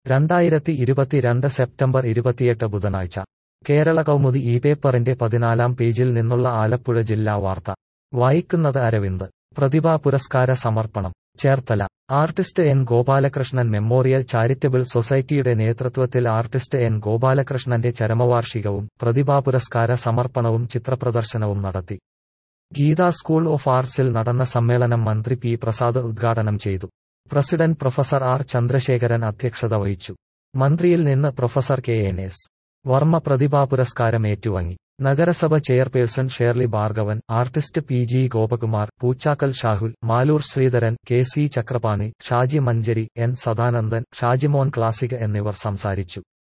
രണ്ടായിരത്തി ഇരുപത്തിരണ്ട് സെപ്റ്റംബർ ഇരുപത്തിയെട്ട് ബുധനാഴ്ച കേരള കൗമുദി ഈ പേപ്പറിന്റെ പതിനാലാം പേജിൽ നിന്നുള്ള ആലപ്പുഴ ജില്ലാ വാർത്ത വായിക്കുന്നത് അരവിന്ദ് പ്രതിഭാ പുരസ്കാര സമർപ്പണം Cherthala artist N Gopalakrishnan memorial charitable സൊസൈറ്റിയുടെ നേതൃത്വത്തിൽ ആർട്ടിസ്റ്റ് എൻ ഗോപാലകൃഷ്ണന്റെ ചരമവാർഷികവും പ്രതിഭാ പുരസ്കാര സമർപ്പണവും ചിത്രപ്രദർശനവും നടത്തി ഗീത സ്കൂൾ ഓഫ് ആർട്സിൽ നടന്ന സമ്മേളനം മന്ത്രി പി പ്രസാദ് ഉദ്ഘാടനം ചെയ്തു പ്രസിഡന്റ് പ്രൊഫസർ ആർ ചന്ദ്രശേഖരൻ അധ്യക്ഷത വഹിച്ചു മന്ത്രിയിൽ നിന്ന് professor K N S Varma പ്രതിഭാ പുരസ്കാരം ഏറ്റുവാങ്ങി നഗരസഭ chairperson Shirley Bhargavan artist P G Gopakumar Poochakkal Shahul Maloor Sreedharan K C Chakrapani Shaji Manjari N Sadanandan Shajimon classic എന്നിവർ സംസാരിച്ചു